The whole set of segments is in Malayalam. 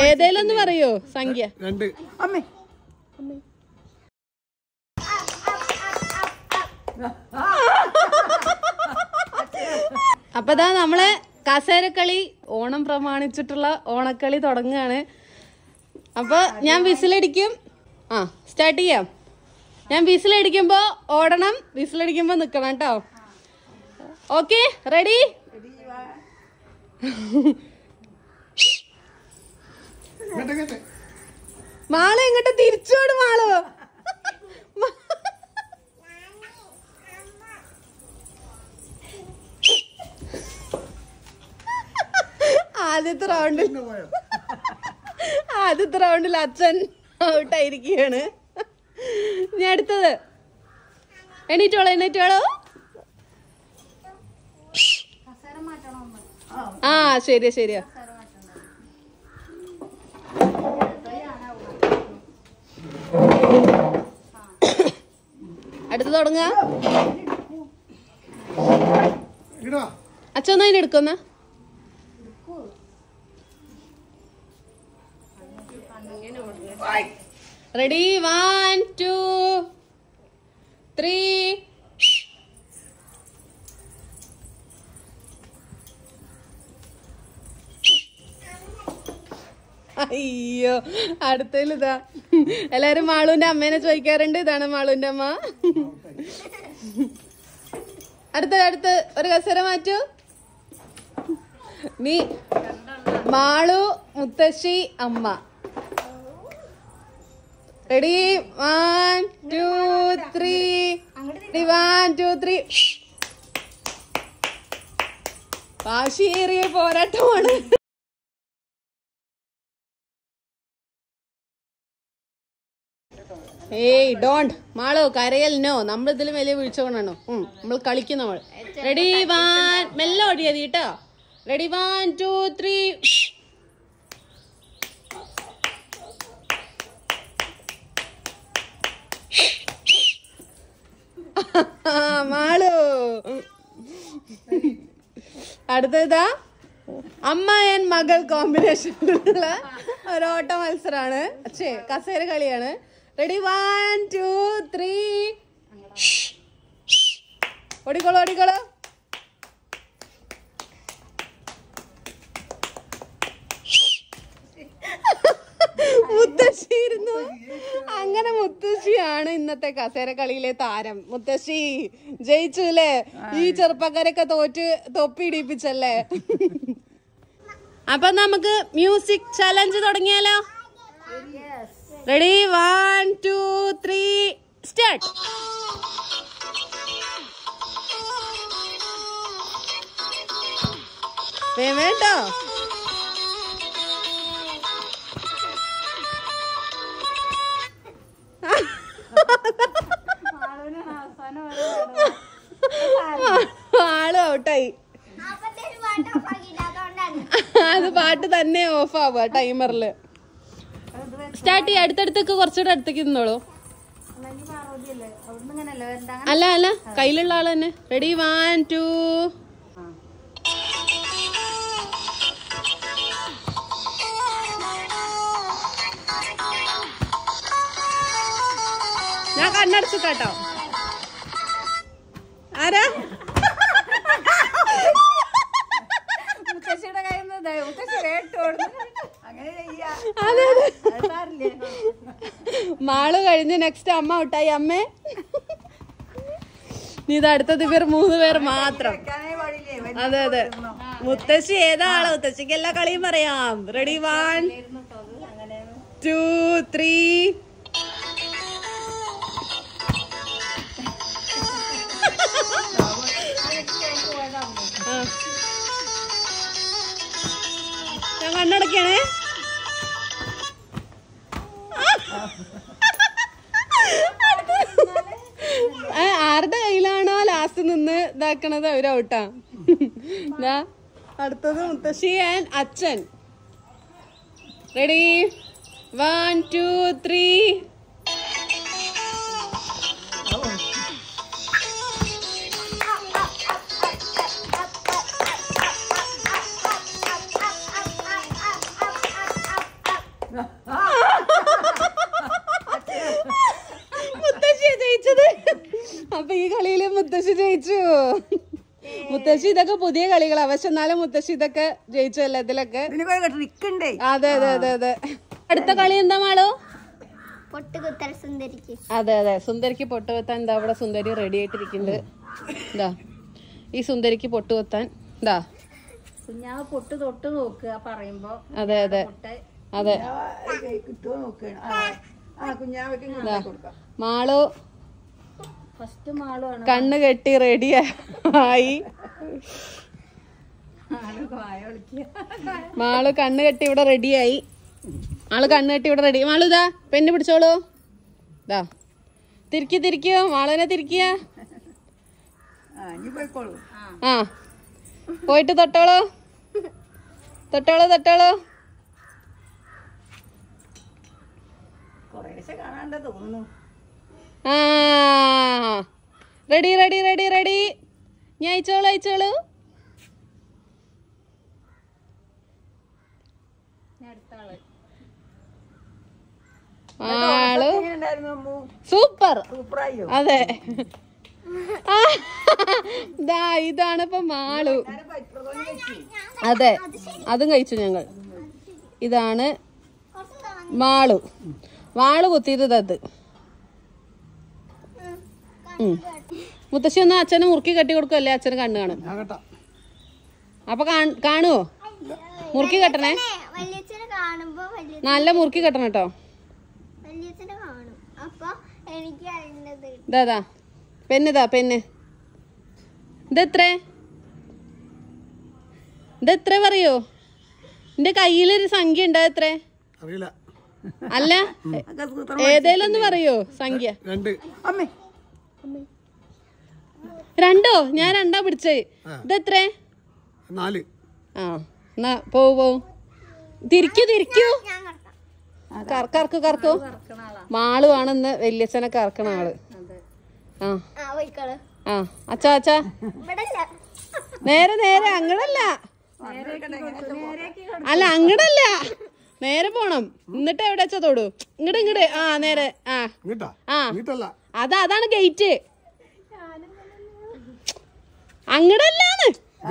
ഏതേലും ഒന്ന് പറയോ സംഖ്യ രണ്ട് അമ്മേ അപ്പൊ ദാ നമ്മളെ കസേരക്കളി ഓണം പ്രമാണിച്ചിട്ടുള്ള ഓണക്കളി തുടങ്ങുകയാണ് അപ്പൊ ഞാൻ വിസിലടിക്കും ആ സ്റ്റാർട്ട് ചെയ്യാം ഞാൻ വിസിലടിക്കുമ്പോ ഓടണം വിസിലടിക്കുമ്പോ നിക്കണം കേട്ടോ ഓക്കെ റെഡി ഇങ്ങോട്ട് ഇങ്ങോട്ട് മാള് ഇങ്ങോട്ട് തിരിച്ചോട് മാള് ആദ്യത്തെ റൗണ്ടിൽ ഇന്ന് പോയോ ആദ്യത്തെ റൗണ്ടിൽ അച്ഛൻ ഔട്ടായിരിക്കുകയാണ് ഞാൻ അടുത്തത് എണീറ്റോളൂ എണീറ്റോളൂ ആ ശരിയാ ശരിയാ അടുത്ത് തുടങ്ങുക ഇടോ അച്ഛൻ ഒന്ന് അതിന് എടുക്കുന്ന റെഡി വൺ ടു ത്രീ അയ്യോ അടുത്തതിൽ ഇതാ എല്ലാരും മാളുവിന്റെ അമ്മേനെ ചോദിക്കാറുണ്ട് ഇതാണ് മാളുവിന്റെ അമ്മ അടുത്ത അടുത്ത് ഒരു കസേര മാറ്റൂ നീ മാളു മുത്തശ്ശി അമ്മ ready one two three one two three വാശിയേറിയ പോരാട്ടമാണ് ഏയ് ഡോണ്ട് മാളോ കരയൽ നോ നമ്മൾ ഇതിലും വലിയ വീഴ്ച കൊണ്ടാണോ നമ്മൾ കളിക്കും നമ്മൾ റെഡി വൺ മെല്ലെ ഓടിയത് കേട്ടോ ready one two three Malu അടുത്തതാ അമ്മ ആൻഡ് മകൾ കോമ്പിനേഷനിലുള്ള ഒരു ഓട്ട മത്സരമാണ് അച്ഛേ കസേര കളിയാണ് റെഡി വൺ ടു ത്രീ ഓടിക്കോളൂ ഓടിക്കോളൂ മുത്തശ്ശി ഇരുന്നു അങ്ങനെ മുത്തശ്ശിയാണ് ഇന്നത്തെ കസേര കളിയിലെ താരം മുത്തശ്ശി ജയിച്ചു അല്ലേ ഈ ചെറുപ്പക്കാരൊക്കെ തോറ്റ് തൊപ്പി ഇടിപ്പിച്ചല്ലേ അപ്പൊ നമുക്ക് മ്യൂസിക് ചലഞ്ച് തുടങ്ങിയാലോ ready one two three start വേണ്ടോ ആള് ഔട്ടായി അത് പാട്ട് തന്നെ ഓഫ് ആവുക ടൈമറില് സ്റ്റാർട്ട് ചെയ്യാം അടുത്തടുത്തേക്ക് കുറച്ചുകൂടെ അടുത്തേക്ക് നിന്നോളൂ അല്ല അല്ല കയ്യിലുള്ള ആള് തന്നെ റെഡി വൺ ടു ഞാൻ കണ്ണടച്ചു കേട്ടോ ആരാ മുത്തശ്ശിയുടെ കയ്യിൽ നിന്ന് മുത്തശ്ശി കേട്ടു അങ്ങനെ ചെയ്യാ അതെ അതെ അത് സാരില്ലേ മാള് കഴിഞ്ഞ് നെക്സ്റ്റ് അമ്മ ഔട്ടായി അമ്മേ നീ ഇത് അടുത്തത് ഇവർ മൂന്ന് പേർ മാത്രം വെക്കാനേ പാടില്ലേ വലിയ അതെ അതെ മുത്തശ്ശി ഏതാ ആള് മുത്തശ്ശിക്ക് എല്ലാ കളിയും പറയാം റെഡി വൺ ടു ത്രീ ഞാൻ കണ്ണടക്കണേ ആരുടെ കയ്യിലാണോ ലാസ്റ്റ് നിന്ന് ഇതാക്കണത് അവര് ഔട്ടാ ദാ, അടുത്തത് മുത്തശ്ശി ആൻഡ് അച്ഛൻ റെഡി വൺ ടു ത്രീ മുത്തശ്ശി ഇതൊക്കെ പുതിയ കളികളാ പക്ഷെ എന്നാലും മുത്തശ്ശി ഇതൊക്കെ ജയിച്ചു എല്ലാത്തിലൊക്കെ ഇതിന് കുറെ ട്രിക്കുണ്ടേ അതെ അതെ അതെ അതെ അടുത്ത കളി എന്താ മാളോ പൊട്ടുകുത്തൽ സുന്ദരിക്ക് അതെ അതെ സുന്ദരിക്ക് പൊട്ട് വെത്താൻ എന്താ അവിടെ സുന്ദരി റെഡി ആയിട്ടിരിക്കുന്നുണ്ട് ഇതാ ഈ സുന്ദരിക്ക് പൊട്ട് വെത്താൻ ഇതാ കുഞ്ഞാവ് പൊട്ട് തൊട്ട് നോക്കുക പറയുമ്പോ അതെ അതെ അതെ കിട്ടുമോ നോക്കുകയാണ് ആ ആ കുഞ്ഞാവയ്ക്ക് ഇങ്ങനെ കൊടുക്കാം മാളു ഫസ്റ്റ് മാളുമാണ് കണ്ണ് കെട്ടി റെഡി ആയി ആള് വായ വിളിക്കുക മാള് കണ്ണ് കെട്ടി ഇവിടെ റെഡിയായി ആള് കണ്ണ് കെട്ടി ഇവിടെ റെഡി മാളു ഇതാ പെണ്ണ് പിടിച്ചോളൂ ഇതാ തിരിക്കി തിരിക്കോ മാളുവിനെ തിരിക്കുക ആ ഇനി പോയിക്കോളൂ ആ പോയിട്ട് തൊട്ടോളൂ തൊട്ടോളൂ തൊട്ടോളൂ കുറേശ്ശെ കാണാണ്ട് തോന്നുന്നു ആ റെഡി റെഡി റെഡി റെഡി ഞാൻ അയച്ചോളൂ അയച്ചോളൂ ആള് എങ്ങനെയുണ്ടായിരുന്നു അമ്മു സൂപ്പർ സൂപ്പറായോ അതെ ആ, ദാ ഇതാണ് ഇപ്പൊ മാളു അതെ അതും കഴിച്ചു ഞങ്ങൾ ഇതാണ് മാളു മാളു കുത്തിയത് അത് ഉം. മുത്തശ്ശി ഒന്ന് അച്ഛന് മുറുക്കി കെട്ടി കൊടുക്കുമല്ലേ അച്ഛന് കണ്ണ് കാണും ഞാൻ കേട്ടാ അപ്പൊ കാണ്- കാണുവോ മുറുക്കി കെട്ടണേ വല്യച്ഛനെ കാണുമ്പോ വല്യ നല്ല മുറുക്കി കെട്ടണം കേട്ടോ വല്യച്ഛനെ കാണും അപ്പൊ എനിക്ക് അതിൻ്റെത് ഇതാ ഇതാ പെന്നിതാ പെന്ന് ഇതെത്രേ ഇതെത്ര പറയോ എന്റെ കയ്യിലൊരു സംഖ്യ ഉണ്ട് എത്രേ അറിയില്ല അല്ല ഏതേലും ഒന്ന് പറയോ സംഖ്യ രണ്ട് അമ്മേ രണ്ടോ ഞാൻ രണ്ടാ പിടിച്ചേ ഇതെത്രേ നാല് ആ എന്നാ പോവു പോവും തിരിക്കൂ തിരിക്കൂ ഞാൻ കറക്കാം കറ- കറക്കു കറക്കു മാളു ആണെന്ന് വല്യച്ഛനെ കറക്കണ ആള് ആ ആ പോയിക്കോളൂ ആ അച്ഛാ അച്ഛാ ഇവിടെ ഇല്ല നേരെ നേരെ അങ്ങടല്ല അല്ല അങ്ങടല്ല നേരെ പോണം എന്നിട്ട് എവിടെ വെച്ചാ തൊടു ഇങ്ങട് ഇങ്ങട് ആ നേരെ ആ ഇങ്ങട്ടാ ആ ഇങ്ങട്ടല്ല അതാ അതാണ് ഗേറ്റ് അങ്ങടല്ലാന്ന്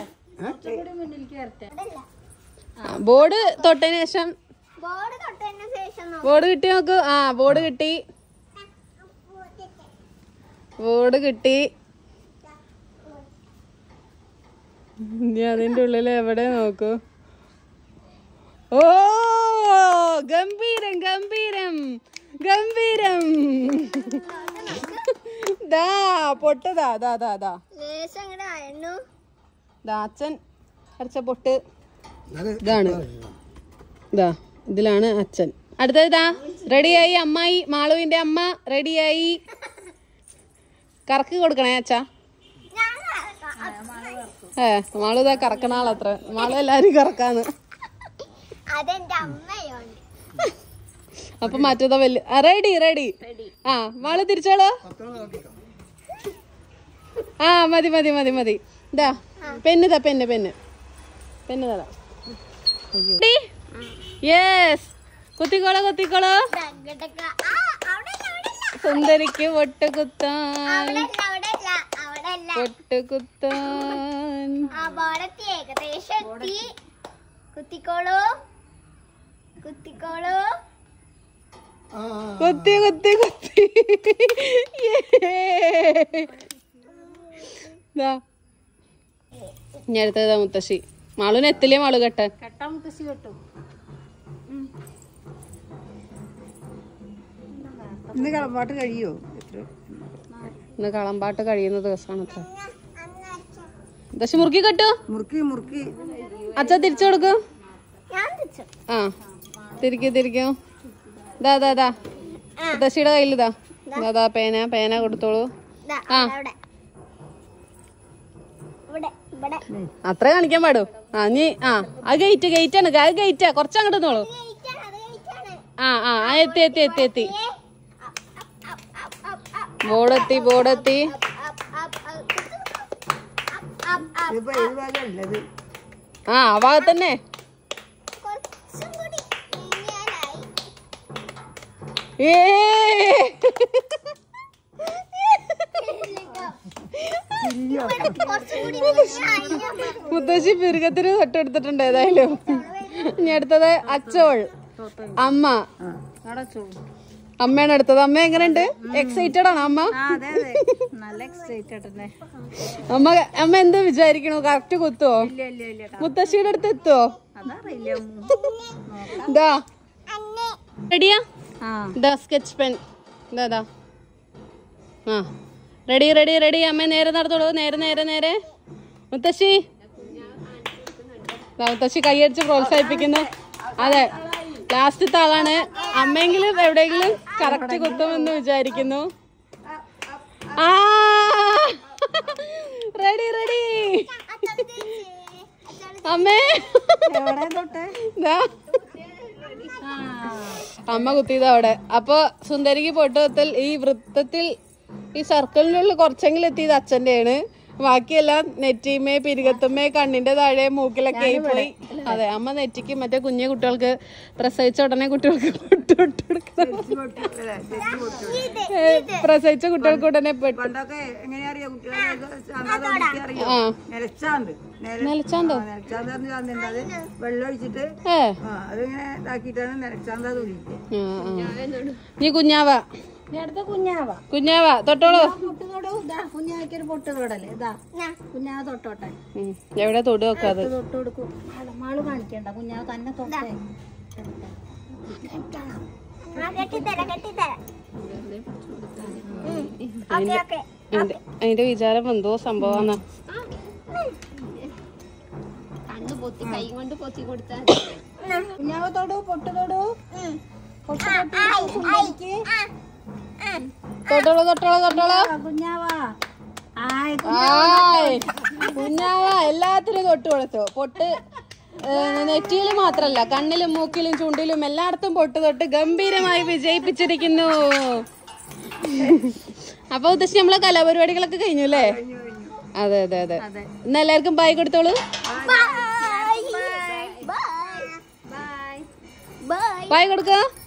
ബോർഡ് തൊട്ടതിന് ശേഷം ബോർഡ് തൊട്ടതിന് ശേഷം നോക്കാം ബോർഡ് കിട്ടി നോക്കൂ ആ ബോർഡ് കിട്ടി ബോർഡ് കിട്ടി ഇനി അതിന്റെ ഉള്ളിൽ എവിടെ നോക്കൂ ഓ ഗംഭീരം ഗംഭീരം ഗംഭീരം ദാ പൊട്ടതാ ദാ ദാ ദാ ലേശം അങ്ങോട്ട് ആയിരുന്നു ദാ അച്ഛൻ അരച്ച പൊട്ട് ഞാന് ഇതാണ് ഇതാ ഇതിലാണ് അച്ഛൻ അടുത്തത് ഇതാ റെഡിയായി അമ്മായി മാളുവിന്റെ അമ്മ റെഡിയായി കറക്കി കൊടുക്കണേ അച്ഛാ ഞാൻ കറക്കാം. ഏ മാളു ഇതാ കറക്കണ ആളത്ര മാളു എല്ലാരും കറക്കാന്ന് അതെന്റെ അമ്മയോണ്ട് അപ്പൊ മറ്റേതോ വലിയ റെഡി റെഡി ആ മാളു തിരിച്ചോളൂ ആ മതി മതി മതി മതി ഇതാ പെന്ന് താ പെന്ന് പെന്ന് പെന്ന് തരാം യെസ് കുത്തിക്കോളോ കുത്തിക്കോളോ ഡഗഡഗ. ആ, അവിടെയല്ല, അവിടെയല്ല. സുന്ദരിക്ക് പൊട്ട് കുത്താൻ അവിടെയല്ല, അവിടെയല്ല, അവിടെയല്ല. പൊട്ട് കുത്താൻ ആ ബോർഡെത്തി ഏകദേശം എത്തി കുത്തിക്കോളൂ കുത്തിക്കോളൂ ആ ആ, കുത്തി കുത്തി കുത്തി Yay. ദാ. ഇനി അടുത്തതാ മുത്തശ്ശി മാളുവിന് എത്തില്ലേ മാളു കെട്ടാൻ കെട്ടാൻ മുത്തശ്ശി കെട്ടും ഇന്ന് കളമ്പാട്ട് കഴിയോ ഇന്ന് കളമ്പാട്ട് കഴിയുന്ന ദിവസമാണ് അത്ര മുത്തശ്ശി മുറുക്കി കെട്ടു മുറുക്കി മുറുക്കി അച്ഛ തിരിച്ചു കൊടുക്കൂ ഞാൻ തിരിച്ചു ആ തിരിക്കൂ തിരിക്കൂ ദാ ദാ ദാ മുത്തശ്ശിയുടെ കയ്യിലിതാ ദാ ദാ പേന പേന കൊടുത്തോളൂ ദാ, ആ. അവിടെ ഇവിടെ ഇവിടെ അത്ര കാണിക്കാൻ പാടൂ ആ നീ ആ അത് ഗേറ്റ് ഗേറ്റ് ആണ് അത് ഗേറ്റാ കുറച്ചങ്ങോട്ട് നോളൂ ഗേറ്റാണ്, അത് ഗേറ്റാണ്. ആ ആ ആ, എത്തി എത്തി എത്തി എത്തി ഏ, up, up, up, up, up, ബോർഡെത്തി ബോർഡെത്തി up, up, up, up, up, up, up. ഇതിപ്പോ ഏത് ഭാഗമല്ലത് ആ ആ ഭാഗത്ത് തന്നെ കുറച്ചും കൂടി നീങ്ങിയാലായി ഏ കുറച്ചുകൂടി മുത്തശ്ശി പിരുകത്തിന് തൊട്ടെടുത്തിട്ടുണ്ട് ഏതായാലും ഇനി അടുത്തത് അച്ചോൾ അമ്മ അവിടെ ചൂട് അമ്മയാണ് എടുത്തത് അമ്മ എങ്ങനെയുണ്ട് എക്സൈറ്റഡ് ആണോ അമ്മ ആ അതെ അതെ നല്ല എക്സൈറ്റഡ് തന്നെ അമ്മ അമ്മ എന്ത് വിചാരിക്കണു കറക്റ്റ് കുത്തുവോ ഇല്ല ഇല്ല ഇല്ല മുത്തശ്ശിയുടെ അടുത്ത് എത്തുവോ അതറിയില്ല ഇതാ റെഡിയാ ആ ഇതാ സ്കെച്ച് പെൻ ഇതാ ഇതാ ആ റെഡി റെഡി റെഡി അമ്മ നേരെ നടത്തോളൂ നേരെ നേരെ നേരെ മുത്തശ്ശി ദാ മുത്തശ്ശി കൈയടിച്ച് പ്രോത്സാഹിപ്പിക്കുന്നു അതെ ലാസ്റ്റത്തെ ആളാണ് അമ്മയെങ്കിലും എവിടെയെങ്കിലും കറക്റ്റ് കുത്തുമെന്ന് വിചാരിക്കുന്നു ആ റെഡി റെഡി അമ്മേ എവിടെ തൊട്ട് ദാ. അമ്മ കുത്തിയത് അവിടെ അപ്പൊ സുന്ദരിക്ക് പൊട്ടുകുത്തൽ ഈ വൃത്തത്തിൽ ഈ സർക്കിളിനുള്ളിൽ കുറച്ചെങ്കിലും എത്തിയത് അച്ഛന്റെയാണ് ബാക്കിയെല്ലാം നെറ്റിമേ പിരികത്തുമേ കണ്ണിന്റെ താഴെ മൂക്കിലൊക്കെ ആയി പോയി അതെ അമ്മ നെറ്റിക്ക് മറ്റേ കുഞ്ഞു കുട്ടികൾക്ക് പ്രസവിച്ച ഉടനെ കുട്ടികൾക്ക് പൊട്ട് പൊട്ട് കൊടുക്കണം ഏ, പ്രസവിച്ച കുട്ടികൾക്ക് ഉടനെ പെട്ട് പണ്ടൊക്കെ എങ്ങനെയാ അറിയാ കുട്ടികളെ അറിയോ ആ നിലച്ചാന്ത് നില- നിലച്ചാന്തോ ആ, നിലച്ചാന്ത് പറഞ്ഞ ചാന്തുണ്ട് അത് വെള്ളം ഒഴിച്ചിട്ട് ഏ ആ അതിങ്ങനെ ഇതാക്കിയിട്ടാണ് നിലച്ചാന്ത് അത് ഒഴിക്കുക ആ, ആ. നീ കുഞ്ഞാവ അടുത്ത കുഞ്ഞാവാ കുഞ്ഞാവ തൊട്ടോളൂ പൊട്ട് തൊടൂ ഇതാ കുഞ്ഞാക്ക് ഒരു പൊട്ട് തൊടല്ലേ ഇതാ കുഞ്ഞാവ തൊട്ടോട്ടെ ഉം. എവിടെ തൊട്ട് വെക്കാതെ തൊട്ട് കൊടുക്കും മാള് മാള് കാണിക്കണ്ട കുഞ്ഞാവ തന്നെ തൊട്ടേ കെട്ടിത്തരാം കെട്ടിത്തരാം ഓക്കെ ഓക്കെ അതിന്റെ അതിന്റെ വിചാരം എന്തോ സംഭവമാണ് കണ്ണു പൊത്തി കൈ കൊണ്ട് പൊത്തി കൊടുത്താൽ കുഞ്ഞാവ തൊടൂ പൊട്ട് തൊടൂ പൊട്ട് തൊട്ട് സുന്ദരിക്ക് തൊട്ടോളൂ തൊട്ടോളൂ തൊട്ടോളൂ ആ, കുഞ്ഞാവാ ആയ് ആയ് കുഞ്ഞാവ എല്ലാത്തിനും തൊട്ട് കൊടുത്തു പൊട്ട് നെറ്റിയിൽ മാത്രല്ല കണ്ണിലും മൂക്കിലും ചുണ്ടിലും എല്ലായിടത്തും പൊട്ട് തൊട്ട് ഗംഭീരമായി വിജയിപ്പിച്ചിരിക്കുന്നു അപ്പൊ ഉദ്ദേശിച്ച് നമ്മളെ കലാപരിപാടികളൊക്കെ കഴിഞ്ഞു അല്ലേ അതെ അതെ അതെ ഇന്ന് എല്ലാവർക്കും ബായ് കൊടുത്തോളൂ bye bye bye bye bye കൊടുക്കുക